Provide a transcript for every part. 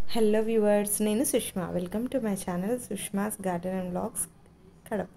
hello viewers నేను Sushma welcome to my channel Sushma's garden and blogs Kadapa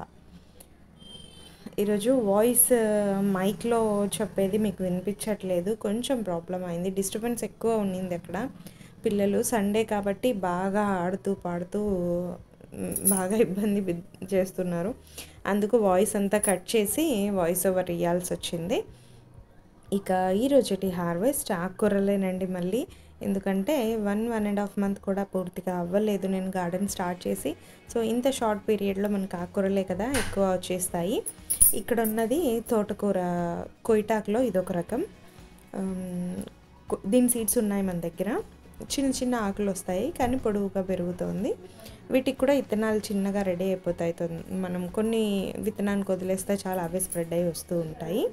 ఈరోజు voice మైక్లో చెప్పేది మీకు వినిపించట్లేదు కొంచెం ప్రాబ్లం అయింది డిస్టర్బెన్స్ ఎక్కువ ఉన్నింది అక్కడ పిల్లలు సండే కాబట్టి బాగా ఆడుతూ పాడుతూ మ్, బాగా ఇబ్బంది బిద్- చేస్తున్నారు అందుకు వాయిస్ అంతా కట్ చేసి వాయిస్ ఓవర్ ఇవ్వాల్సి వచ్చింది ఇక ఈ రోజుటి హార్వెస్ట్ ఆకుకూరలేనండి మళ్ళీ ఎందుకంటే one one and half month కూడా పూర్తిగా అవ్వలేదు నేను గార్డెన్ స్టార్ట్ చేసి సో ఇంత షార్ట్ పీరియడ్లో మనకు ఆకుకూరలే కదా ఎక్కువ వచ్చేస్తాయి ఇక్కడ ఉన్నది తోటకూర కొయిటాకులో ఇదొక రకం ఆమ్, కు- దీని సీడ్స్ ఉన్నాయి మన దగ్గర చిన్న చిన్న ఆకులు వస్తాయి కానీ పొడవుగా పెరుగుతోంది వీటికి కూడా విత్తనాలు చిన్నగా రెడీ అయిపోతాయి తొం- మనం కొన్ని విత్తనానికి వదిలేస్తే చాలా అవే స్ప్రెడ్ అయ్యి వస్తూ ఉంటాయి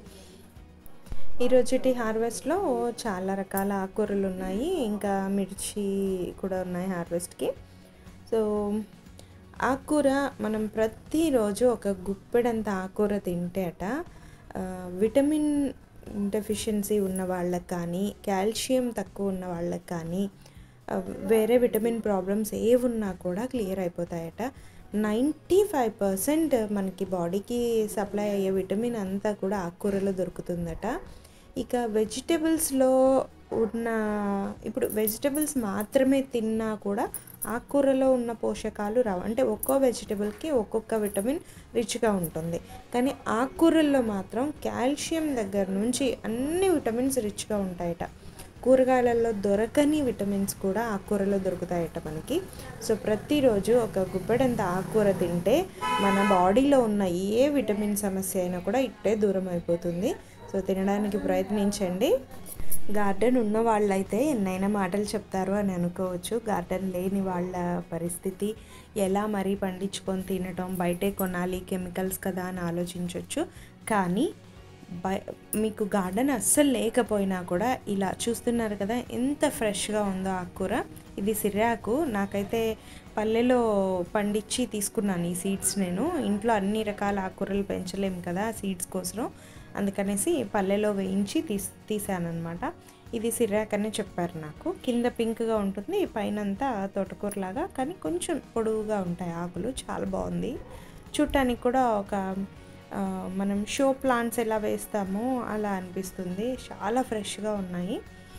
ఈ రోజుటి హార్వెస్ట్లో చాలా రకాల ఆకుకూరలు ఉన్నాయి ఇంకా మిర్చి కూడా ఉన్నాయి హార్వెస్ట్కి సో ఆకుకూర మనం ప్రతిరోజు ఒక గుప్పెడంత ఆకుకూర తింటే అట ఆ, విటమిన్ డెఫిషియన్సీ ఉన్న వాళ్ళకి కానీ కాల్షియం తక్కువ ఉన్న వాళ్ళకి కానీ ఆ, వేరే విటమిన్ ప్రాబ్లమ్స్ ఏ ఉన్నా కూడా క్లియర్ అయిపోతాయట నైంటీ ఫైవ్ పర్సెంట్ మనకి బాడీకి సప్లై అయ్యే విటమిన్ అంతా కూడా ఆకుకూరలో దొరుకుతుందట ఇక వెజిటబుల్స్లో ఉన్న ఇప్పుడు వెజిటబుల్స్ మాత్రమే తిన్నా కూడా ఆకుకూరలో ఉన్న పోషకాలు రావు అంటే ఒక్కో వెజిటబుల్కి ఒక్కొక్క విటమిన్ రిచ్గా ఉంటుంది కానీ ఆకుకూరల్లో మాత్రం కాల్షియం దగ్గర నుంచి అన్ని విటమిన్స్ రిచ్గా ఉంటాయట కూరగాయలలో దొరకని విటమిన్స్ కూడా ఆకుకూరలో దొరుకుతాయట మనకి సో ప్రతిరోజు ఒక గుప్పెడంత ఆకుకూర తింటే మన బాడీలో ఉన్న ఏ విటమిన్ సమస్య అయినా కూడా ఇట్టే దూరం అయిపోతుంది సో తినడానికి ప్రయత్నించండి గార్డెన్ ఉన్న వాళ్ళైతే ఎన్నైనా మాటలు చెప్తారు అని అనుకోవచ్చు గార్డెన్ లేని వాళ్ళ పరిస్థితి ఎలా మరీ పండించుకొని తినటం బయటే కొనాలి కెమికల్స్ కదా అని ఆలోచించవచ్చు కానీ బై మీకు గార్డెన్ అస్సలు లేకపోయినా కూడా ఇలా చూస్తున్నారు కదా ఎంత ఫ్రెష్గా ఉందో ఆకుకూర ఇది సిర్రాకు నాకైతే పల్లెలో పండించి తీసుకున్నాను ఈ సీడ్స్ నేను ఇంట్లో అన్ని రకాల ఆకుకూరలు పెంచలేము కదా సీడ్స్ కోసం అందుకనేసి పల్లెలో వేయించి తీస్ తీసానమాట ఇది సిర్రాక్ అని చెప్పారు నాకు కింద పింక్గా ఉంటుంది పైన అంతా తోటకూరలాగా కానీ కొంచెం పొడవుగా ఉంటాయి ఆకులు చాలా బాగుంది చూడటానికి కూడా ఒక ఆ, మనం షో ప్లాంట్స్ ఎలా వేస్తామో అలా అనిపిస్తుంది చాలా ఫ్రెష్గా ఉన్నాయి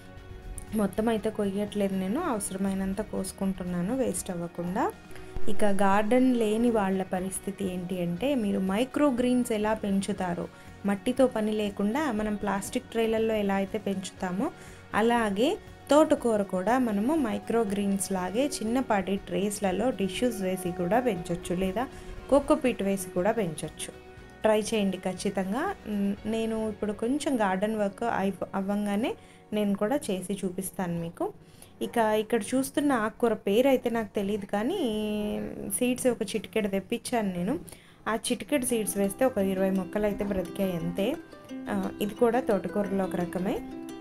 మొత్తం అయితే కొయ్యట్లేదు నేను అవసరమైనంత కోసుకుంటున్నాను వేస్ట్ అవ్వకుండా ఇక గార్డెన్ లేని వాళ్ళ పరిస్థితి ఏంటి అంటే మీరు మైక్రో గ్రీన్స్ ఎలా పెంచుతారో మట్టితో పని లేకుండా మనం ప్లాస్టిక్ ట్రేలల్లో ఎలా అయితే పెంచుతామో అలాగే తోటకూర కూడా మనము మైక్రో గ్రీన్స్ లాగే చిన్నపాటి ట్రేస్లలో డిష్యూస్ వేసి కూడా పెంచవచ్చు లేదా కోకోపీట్ వేసి కూడా పెంచవచ్చు ట్రై చేయండి ఖచ్చితంగా మ్, నేను ఇప్పుడు కొంచెం గార్డెన్ వర్క్ అయిపో అవ్వంగానే నేను కూడా చేసి చూపిస్తాను మీకు ఇక ఇక్కడ చూస్తున్న ఆకుకూర పేరు అయితే నాకు తెలియదు కానీ సీడ్స్ ఒక చిటికెడు తెప్పించాను నేను ఆ చిటికెడు సీడ్స్ వేస్తే ఒక ఇరవై మొక్కలు అయితే బ్రతికాయి అంతే ఆ, ఇది కూడా తోటకూరలో ఒక రకమే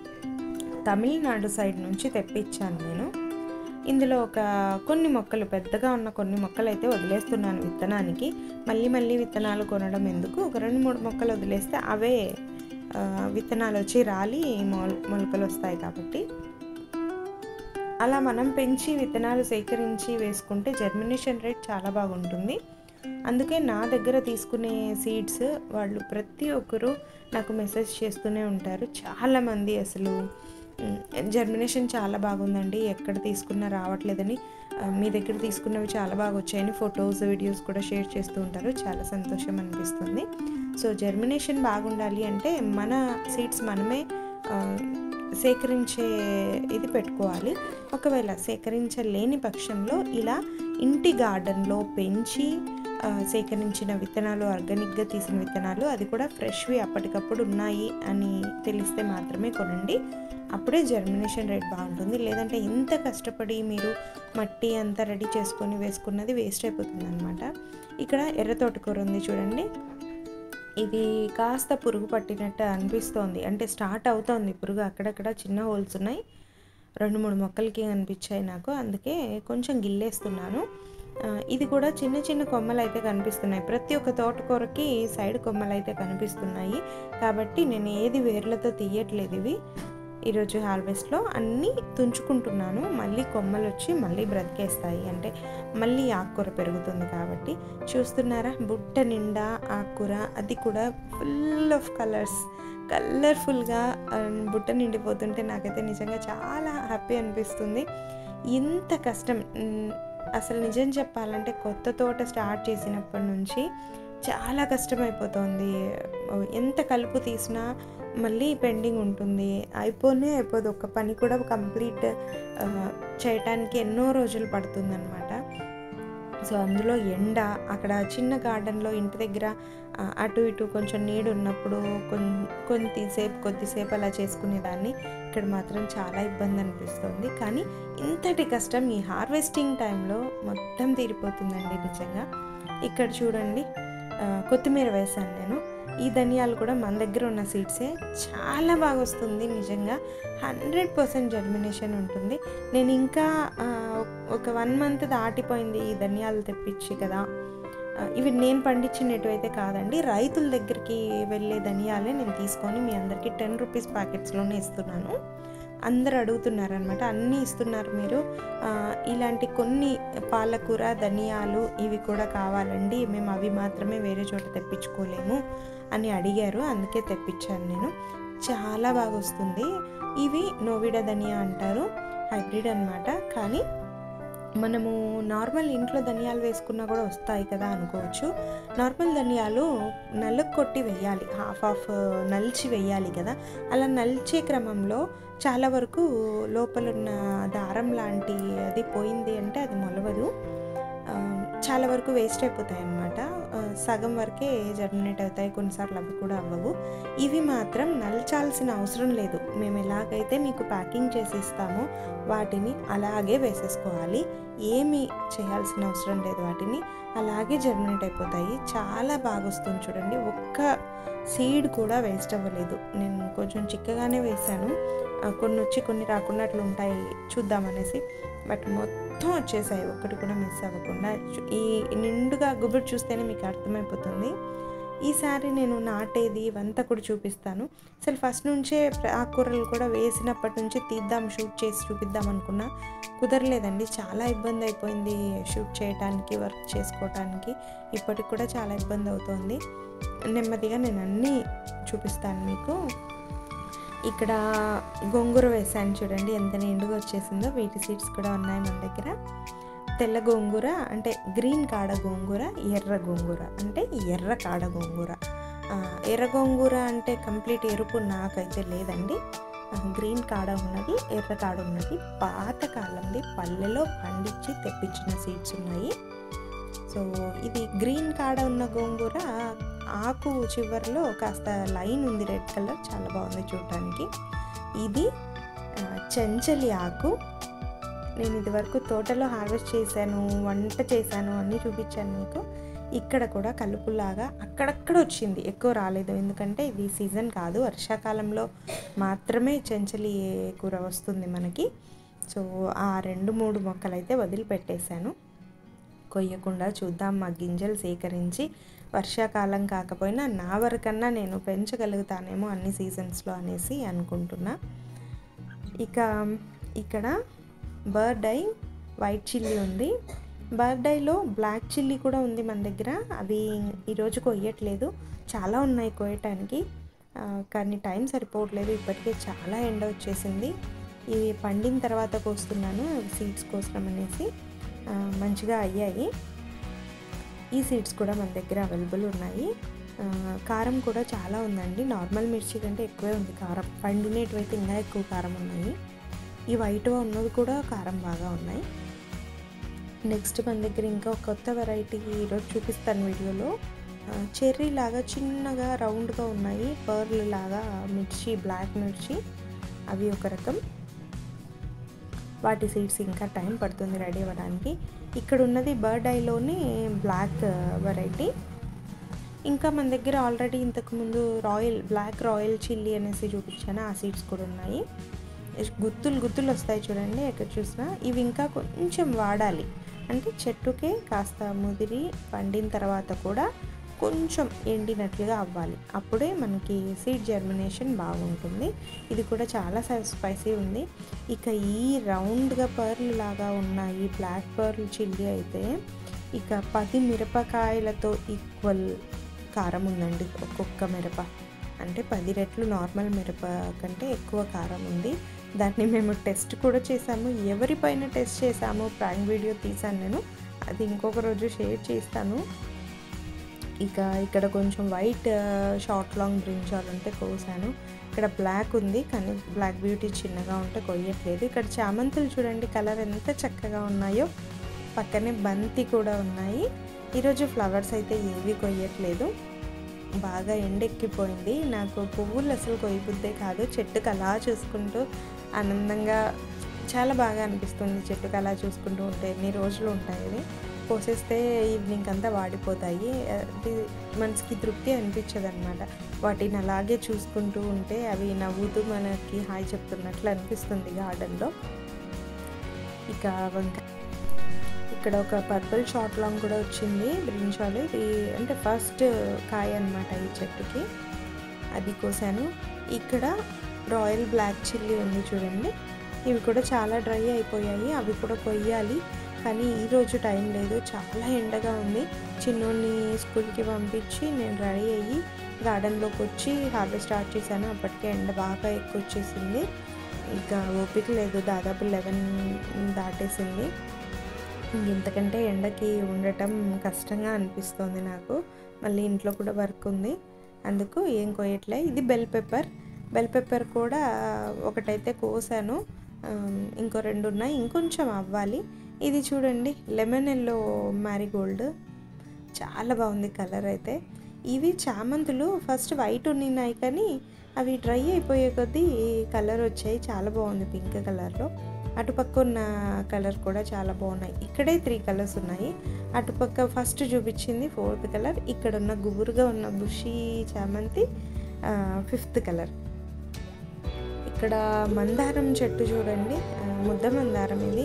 తమిళనాడు సైడ్ నుంచి తెప్పించాను నేను ఇందులో ఒక కొన్ని మొక్కలు పెద్దగా ఉన్న కొన్ని మొక్కలు అయితే వదిలేస్తున్నాను విత్తనానికి మళ్ళీ మళ్ళీ విత్తనాలు కొనడం ఎందుకు ఒక రెండు మూడు మొక్కలు వదిలేస్తే అవే ఆ, విత్తనాలు వచ్చి రాలి మొల మొలకలు వస్తాయి కాబట్టి అలా మనం పెంచి విత్తనాలు సేకరించి వేసుకుంటే జర్మినేషన్ రేట్ చాలా బాగుంటుంది అందుకే నా దగ్గర తీసుకునే సీడ్స్ వాళ్ళు ప్రతి ఒక్కరూ నాకు మెసేజ్ చేస్తూనే ఉంటారు చాలామంది అసలు జర్మినేషన్ చాలా బాగుందండి ఎక్కడ తీసుకున్నా రావట్లేదని ఆ, మీ దగ్గర తీసుకున్నవి చాలా బాగా వచ్చాయని ఫొటోస్ వీడియోస్ కూడా షేర్ చేస్తూ ఉంటారు చాలా సంతోషం అనిపిస్తుంది సో జర్మినేషన్ బాగుండాలి అంటే మన సీడ్స్ మనమే ఆ, సేకరించే ఇది పెట్టుకోవాలి ఒకవేళ సేకరించలేని పక్షంలో ఇలా ఇంటి గార్డెన్లో పెంచి ఆ, సేకరించిన విత్తనాలు ఆర్గానిక్గా తీసిన విత్తనాలు అది కూడా ఫ్రెష్వి అప్పటికప్పుడు ఉన్నాయి అని తెలిస్తే మాత్రమే కొనండి అప్పుడే జర్మినేషన్ రేట్ బాగుంటుంది లేదంటే ఇంత కష్టపడి మీరు మట్టి అంతా రెడీ చేసుకొని వేసుకున్నది వేస్ట్ అయిపోతుంది అనమాట ఇక్కడ ఎర్ర తోటకూర ఉంది చూడండి ఇది కాస్త పురుగు పట్టినట్టు అనిపిస్తోంది అంటే స్టార్ట్ అవుతోంది పురుగు అక్కడక్కడ చిన్న హోల్స్ ఉన్నాయి రెండు మూడు మొక్కలకి అనిపించాయి నాకు అందుకే కొంచెం గిల్లేస్తున్నాను ఆ, ఇది కూడా చిన్న చిన్న కొమ్మలు అయితే కనిపిస్తున్నాయి ప్రతి ఒక్క తోటకూరకి సైడ్ కొమ్మలు అయితే కనిపిస్తున్నాయి కాబట్టి నేను ఏది వేర్లతో తీయట్లేదు ఇవి ఈరోజు హార్వెస్ట్లో అన్నీ తుంచుకుంటున్నాను మళ్ళీ కొమ్మలు వచ్చి మళ్ళీ బ్రతికేస్తాయి అంటే మళ్ళీ ఆకుకూర పెరుగుతుంది కాబట్టి చూస్తున్నారా బుట్ట నిండా ఆకుకూర అది కూడా ఫుల్ ఆఫ్ కలర్స్ కలర్ఫుల్గా బుట్ట నిండిపోతుంటే నాకైతే నిజంగా చాలా హ్యాపీ అనిపిస్తుంది ఇంత కష్టం మ్, అసలు నిజం చెప్పాలంటే కొత్త తోట స్టార్ట్ చేసినప్పటి నుంచి చాలా కష్టమైపోతుంది ఎంత కలుపు తీసినా మళ్ళీ పెండింగ్ ఉంటుంది అయిపోనే అయిపోదు ఒక పని కూడా కంప్లీట్ ఆ, చేయటానికి ఎన్నో రోజులు పడుతుందన్నమాట సో అందులో ఎండ అక్కడ చిన్న గార్డెన్లో ఇంటి దగ్గర ఆ, అటు ఇటు కొంచెం నీడు ఉన్నప్పుడు కొన్ కొంతసేపు కొద్దిసేపు అలా చేసుకునేదాన్ని ఇక్కడ మాత్రం చాలా ఇబ్బంది అనిపిస్తుంది కానీ ఇంతటి కష్టం ఈ హార్వెస్టింగ్ టైంలో మొత్తం తీరిపోతుందండి నిజంగా ఇక్కడ చూడండి ఆ, కొత్తిమీర వేశాను నేను ఈ ధనియాలు కూడా మన దగ్గర ఉన్న సీడ్సే చాలా బాగా వస్తుంది నిజంగా హండ్రెడ్ పర్సెంట్ జర్మినేషన్ ఉంటుంది నేను ఇంకా ఆ, ఒక వన్ మంత్ దాటిపోయింది ఈ ధనియాలు తెప్పించి కదా ఆ, ఇవి నేను పండించినట్టు అయితే కాదండి రైతుల దగ్గరికి వెళ్ళే ధనియాలే నేను తీసుకొని మీ అందరికీ టెన్ రూపీస్ ప్యాకెట్స్లోనే ఇస్తున్నాను అందరు అడుగుతున్నారు అనమాట అన్నీ ఇస్తున్నారు మీరు ఆ, ఇలాంటి కొన్ని పాలకూర ధనియాలు ఇవి కూడా కావాలండి మేము అవి మాత్రమే వేరే చోట తెప్పించుకోలేము అని అడిగారు అందుకే తెప్పించాను నేను చాలా బాగా వస్తుంది ఇవి నోవిడా ధనియా అంటారు హైబ్రిడ్ అన్నమాట కానీ మనము నార్మల్ ఇంట్లో ధనియాలు వేసుకున్నా కూడా వస్తాయి కదా అనుకోవచ్చు నార్మల్ ధనియాలు నలుగు కొట్టి వేయాలి హాఫ్ ఆఫ్ నలిచి వేయాలి కదా అలా నలిచే క్రమంలో చాలా వరకు లోపలున్న దారం లాంటి అది పోయింది అంటే అది మొలవదు ఆ, చాలా వరకు వేస్ట్ అయిపోతాయి అన్నమాట ఆ, సగం వరకే జర్మినేట్ అవుతాయి కొన్నిసార్లు అవి కూడా అవ్వవు ఇవి మాత్రం నల్చాల్సిన అవసరం లేదు మేము ఎలాగైతే మీకు ప్యాకింగ్ చేసి ఇస్తామో వాటిని అలాగే వేసేసుకోవాలి ఏమీ చేయాల్సిన అవసరం లేదు వాటిని అలాగే జర్మినేట్ అయిపోతాయి చాలా బాగా వస్తుంది చూడండి ఒక్క సీడ్ కూడా వేస్ట్ అవ్వలేదు నేను కొంచెం చిక్కగానే వేశాను ఆ, కొన్ని వచ్చి కొన్ని రాకుండా అట్లా ఉంటాయి చూద్దామనేసి బట్ మొత్తం వచ్చేసాయి ఒక్కటి కూడా మిస్ అవ్వకుండా చు- ఈ నిండుగా గుబురు చూస్తేనే మీకు అర్థమైపోతుంది ఈసారి నేను నాటేది ఇవంతా కూడా చూపిస్తాను అసలు ఫస్ట్ నుంచే ప్ర- ఆకుకూరలు కూడా వేసినప్పటి నుంచి తీద్దాం షూట్ చేసి చూపిద్దాం అనుకున్నా కుదరలేదండి చాలా ఇబ్బంది అయిపోయింది షూట్ చేయడానికి వర్క్ చేసుకోవటానికి ఇప్పటికి కూడా చాలా ఇబ్బంది అవుతుంది నెమ్మదిగా నేను అన్నీ చూపిస్తాను మీకు ఇక్కడ గోంగూర వేసాను చూడండి ఎంత నిండుగా వచ్చేసిందో వీటి సీడ్స్ కూడా ఉన్నాయి మన దగ్గర తెల్ల గోంగూర అంటే గ్రీన్ కాడ గోంగూర ఎర్ర గోంగూర అంటే ఎర్ర కాడ గోంగూర ఆ, ఎర్ర గోంగూర అంటే కంప్లీట్ ఎరుపు నాకైతే లేదండి ఆ, గ్రీన్ కాడ ఉన్నది ఎర్ర కాడ ఉన్నది పాత కాలంది పల్లెలో పండించి తెప్పించిన సీడ్స్ ఉన్నాయి సో ఇది గ్రీన్ కాడ ఉన్న గోంగూర ఆకు చివర్లో కాస్త లైన్ ఉంది రెడ్ కలర్ చాలా బాగుంది చూడటానికి ఇది ఆ, చెంచలి ఆకు నేను ఇది వరకు తోటలో హార్వెస్ట్ చేశాను వంట చేశాను అన్నీ చూపించాను మీకు ఇక్కడ కూడా కలుపులాగా అక్కడక్కడ వచ్చింది ఎక్కువ రాలేదు ఎందుకంటే ఇది సీజన్ కాదు వర్షాకాలంలో మాత్రమే చెంచలి కూర వస్తుంది మనకి సో ఆ రెండు మూడు మొక్కలు అయితే వదిలిపెట్టేశాను కొయ్యకుండా చూద్దాం మా గింజలు సేకరించి వర్షాకాలం కాకపోయినా నా వరకన్నా నేను పెంచగలుగుతానేమో అన్ని సీజన్స్లో అనేసి అనుకుంటున్నా ఇక ఇక్కడ బర్డ్ ఐ వైట్ చిల్లీ ఉంది బర్డ్ ఐలో బ్లాక్ చిల్లీ కూడా ఉంది మన దగ్గర అవి ఈరోజు కొయ్యట్లేదు చాలా ఉన్నాయి కోయటానికి ఆ, కానీ టైం సరిపోవట్లేదు ఇప్పటికే చాలా ఎండ వచ్చేసింది ఇవి పండిన తర్వాత కోస్తున్నాను సీడ్స్ కోసం అనేసి ఆ, మంచిగా అయ్యాయి ఈ సీడ్స్ కూడా మన దగ్గర అవైలబుల్ ఉన్నాయి ఆ, కారం కూడా చాలా ఉందండి నార్మల్ మిర్చి కంటే ఎక్కువే ఉంది కారం పండినటువైతే ఇంకా ఎక్కువ కారం ఉన్నాయి ఈ వైట్గా ఉన్నది కూడా కారం బాగా ఉన్నాయి నెక్స్ట్ మన దగ్గర ఇంకా ఒక కొత్త వెరైటీ ఈరోజు చూపిస్తాను వీడియోలో ఆ, చెర్రీ లాగా చిన్నగా రౌండ్గా ఉన్నాయి పర్ల్ లాగా మిర్చి బ్లాక్ మిర్చి అవి ఒక రకం వాటి సీడ్స్ ఇంకా టైం పడుతుంది రెడీ అవ్వడానికి ఇక్కడ ఉన్నది బర్డ్ ఐలోనే బ్లాక్ వెరైటీ ఇంకా మన దగ్గర ఆల్రెడీ ఇంతకుముందు రాయల్ బ్లాక్ రాయల్ చిల్లీ అనేసి చూపించాను ఆ సీడ్స్ కూడా ఉన్నాయి గుత్తులు గుత్తులు వస్తాయి చూడండి ఎక్కడ చూసినా ఇవి ఇంకా కొంచెం వాడాలి అంటే చెట్టుకే కాస్త ముదిరి పండిన తర్వాత కూడా కొంచెం ఎండినట్లుగా అవ్వాలి అప్పుడే మనకి సీడ్ జర్మినేషన్ బాగుంటుంది ఇది కూడా చాలా స్పైసీ ఉంది ఇక ఈ రౌండ్గా పర్ల్ లాగా ఉన్న ఈ బ్లాక్ పర్ల్ చిల్లీ అయితే ఇక పది మిరపకాయలతో ఈక్వల్ కారం ఉందండి ఒక్కొక్క మిరప అంటే పది రెట్లు నార్మల్ మిరప కంటే ఎక్కువ కారం ఉంది దాన్ని మేము టెస్ట్ కూడా చేసాము ఎవరిపైన టెస్ట్ చేసాము ప్రాంక్ వీడియో తీసాను నేను అది ఇంకొక రోజు షేర్ చేస్తాను ఇక ఇక్కడ కొంచెం వైట్ షార్ట్ లాంగ్ బ్రింజాల్ ఉంటే కోసాను ఇక్కడ బ్లాక్ ఉంది కానీ బ్లాక్ బ్యూటీ చిన్నగా ఉంటే కొయ్యట్లేదు ఇక్కడ చామంతులు చూడండి కలర్ ఎంత చక్కగా ఉన్నాయో పక్కనే బంతి కూడా ఉన్నాయి ఈరోజు ఫ్లవర్స్ అయితే ఏవి కొయ్యట్లేదు బాగా ఎండెక్కిపోయింది నాకు పువ్వులు అసలు కొయ్యబుద్దే కాదు చెట్టుకు అలా చూసుకుంటూ ఆనందంగా చాలా బాగా అనిపిస్తుంది చెట్టుకు అలా చూసుకుంటూ ఉంటే ఎన్ని రోజులు ఉంటాయి ఇది కోసేస్తే ఈవినింగ్ అంతా వాడిపోతాయి అది మనసుకి తృప్తి అనిపించదు అనమాట వాటిని అలాగే చూసుకుంటూ ఉంటే అవి నవ్వుతూ మనకి హాయ్ చెప్తున్నట్లు అనిపిస్తుంది గార్డెన్లో ఇక వంకాయ ఇక్కడ ఒక పర్పుల్ షార్ట్ లాంగ్ కూడా వచ్చింది బ్రింజాలు ఇది అంటే ఫస్ట్ కాయ అనమాట ఈ చెట్టుకి అది కోసాను ఇక్కడ రాయల్ బ్లాక్ చిల్లీ ఉంది చూడండి ఇవి కూడా చాలా డ్రై అయిపోయాయి అవి కూడా కొయ్యాలి కానీ ఈరోజు టైం లేదు చాలా ఎండగా ఉంది చిన్నోడిని స్కూల్కి పంపించి నేను రెడీ అయ్యి గార్డెన్లోకి వచ్చి హార్వెస్ట్ స్టార్ట్ చేశాను అప్పటికే ఎండ బాగా ఎక్కువ వచ్చేసింది ఇంకా ఓపిక లేదు దాదాపు లెవెన్ దాటేసింది ఇంతకంటే ఎండకి ఉండటం కష్టంగా అనిపిస్తుంది నాకు మళ్ళీ ఇంట్లో కూడా వర్క్ ఉంది అందుకు ఏం కోయట్లే ఇది బెల్ పెప్పర్ బెల్ పెప్పర్ కూడా ఒకటైతే కోసాను ఇంకో రెండు ఉన్నాయి ఇంకొంచెం అవ్వాలి ఇది చూడండి లెమన్ ఎల్లో మ్యారీగోల్డ్ చాలా బాగుంది కలర్ అయితే ఇవి చామంతులు ఫస్ట్ వైట్ ఉన్నాయి కానీ అవి డ్రై అయిపోయే కొద్దీ కలర్ వచ్చాయి చాలా బాగుంది పింక్ కలర్లో అటుపక్క ఉన్న కలర్ కూడా చాలా బాగున్నాయి ఇక్కడే త్రీ కలర్స్ ఉన్నాయి అటుపక్క ఫస్ట్ చూపించింది ఫోర్త్ కలర్ ఇక్కడ ఉన్న గుబురుగా ఉన్న బుషి చామంతి ఫిఫ్త్ కలర్ ఇక్కడ మందారం చెట్టు చూడండి ముద్ద మందారం ఇది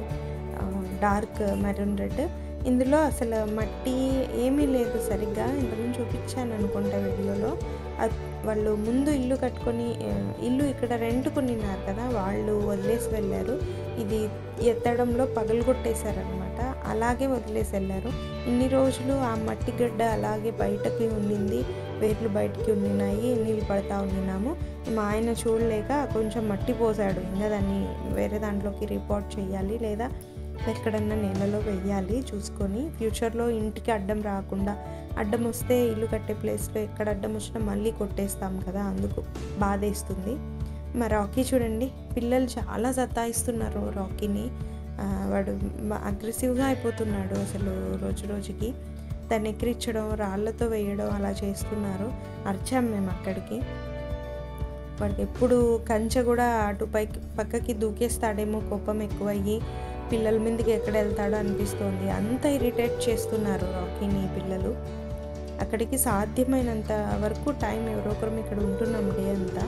డార్క్ మెరూన్ రెడ్ ఇందులో అసలు మట్టి ఏమీ లేదు సరిగ్గా ఇంతకుముందు చూపించాను అనుకుంటా వీడియోలో వాళ్ళు ముందు ఇల్లు కట్టుకొని ఇల్లు ఇక్కడ రెంట్ కొనిన్నారు కదా వాళ్ళు వదిలేసి వెళ్ళారు ఇది ఎత్తడంలో పగలగొట్టేశారనమాట అలాగే వదిలేసి వెళ్ళారు ఇన్ని రోజులు ఆ మట్టి గడ్డ అలాగే బయటకి ఉండింది వేర్లు బయటికి ఉండినాయి నీళ్ళు పడతా ఉండినాము మా ఆయన చూడలేక కొంచెం మట్టి పోసాడు ఇంకా దాన్ని వేరే దాంట్లోకి రిపోర్ట్ చేయాలి లేదా ఎక్కడన్నా నేలలో వెయ్యాలి చూసుకొని ఫ్యూచర్లో ఇంటికి అడ్డం రాకుండా అడ్డం వస్తే ఇల్లు కట్టే ప్లేస్లో ఎక్కడ అడ్డం వచ్చినా మళ్ళీ కొట్టేస్తాం కదా అందుకు బాధేస్తుంది మా రాకీ చూడండి పిల్లలు చాలా సతాయిస్తున్నారు రాకీని వాడు అగ్రెసివ్గా అయిపోతున్నాడు అసలు రోజు రోజుకి దాన్ని ఎక్కిరించడం రాళ్ళతో వేయడం అలా చేస్తున్నారు అరిచాం మేము అక్కడికి వాడికి ఎప్పుడు కంచె కూడా అటు పైకి పక్కకి దూకేస్తాడేమో కోపం ఎక్కువయ్యి పిల్లల మీదకి ఎక్కడ వెళ్తాడో అనిపిస్తుంది అంత ఇరిటేట్ చేస్తున్నారు రాకీని పిల్లలు అక్కడికి సాధ్యమైనంత వరకు టైం ఎవరో ఒకరం ఇక్కడ ఉంటున్నాం డే అంతా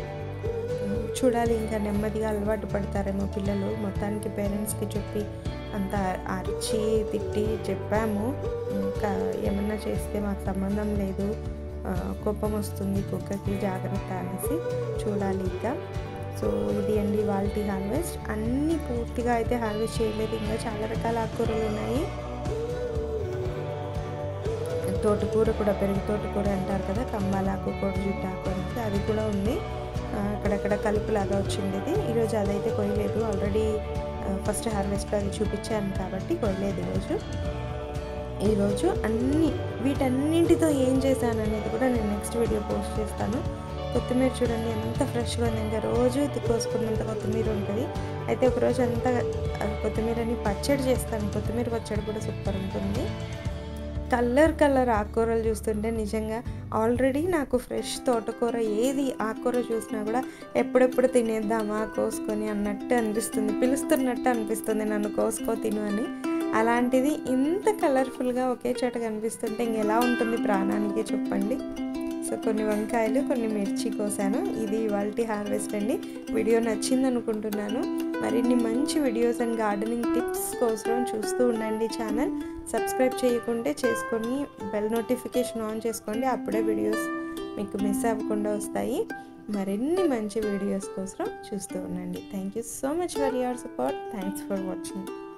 చూడాలి ఇంకా నెమ్మదిగా అలవాటు పడతారేమో పిల్లలు మొత్తానికి పేరెంట్స్కి చెప్పి అంత అరిచి తిట్టి చెప్పాము ఇంకా ఏమన్నా చేస్తే మాకు సంబంధం లేదు కోపం వస్తుంది కుక్కకి జాగ్రత్త అనేసి చూడాలి ఇంకా సో ఇది అండి వాల్టీ హార్వెస్ట్ అన్నీ పూర్తిగా అయితే హార్వెస్ట్ చేయలేదు ఇంకా చాలా రకాల ఆకుకూరలు ఉన్నాయి తోటకూర కూడా పెరుగు తోటకూర అంటారు కదా కంబాలాకు కొడుజుట్టాకు అనేది అది కూడా ఉంది అక్కడక్కడ కలుపులాగా వచ్చింది ఇది ఈరోజు అదైతే కొయ్యలేదు ఆల్రెడీ ఫస్ట్ హార్వెస్ట్లో అది చూపించాను కాబట్టి కొయ్యలేదు ఈరోజు ఈరోజు అన్ని వీటన్నింటితో ఏం చేశాను అనేది కూడా నేను నెక్స్ట్ వీడియో పోస్ట్ చేస్తాను కొత్తిమీర చూడండి ఎంత ఫ్రెష్గా ఉంది ఇంకా రోజు కోసుకున్నంత కొత్తిమీర ఉంటుంది అయితే ఒకరోజు అంతా కొత్తిమీరని పచ్చడి చేస్తాను కొత్తిమీర పచ్చడి కూడా సూపర్ ఉంటుంది కలర్ కలర్ ఆకుకూరలు చూస్తుంటే నిజంగా ఆల్రెడీ నాకు ఫ్రెష్ తోటకూర ఏది ఆకుకూర చూసినా కూడా ఎప్పుడెప్పుడు తినేద్దామా కోసుకొని అన్నట్టు అనిపిస్తుంది పిలుస్తున్నట్టు అనిపిస్తుంది నన్ను కోసుకో తిను అని అలాంటిది ఇంత కలర్ఫుల్గా ఒకే చోట కనిపిస్తుంటే ఇంకెలా ఉంటుంది ప్రాణానికి చెప్పండి సో కొన్ని వంకాయలు కొన్ని మిర్చి కోసాను ఇది ఇవాళ హార్వెస్ట్ అండి వీడియో నచ్చింది అనుకుంటున్నాను మరిన్ని మంచి వీడియోస్ అండ్ గార్డెనింగ్ టిప్స్ కోసం చూస్తూ ఉండండి ఛానల్ సబ్స్క్రైబ్ చేయకుంటే చేసుకొని బెల్ నోటిఫికేషన్ ఆన్ చేసుకోండి అప్పుడే వీడియోస్ మీకు మిస్ అవ్వకుండా వస్తాయి మరిన్ని మంచి వీడియోస్ కోసం చూస్తూ ఉండండి thank you so much for your support thanks for watching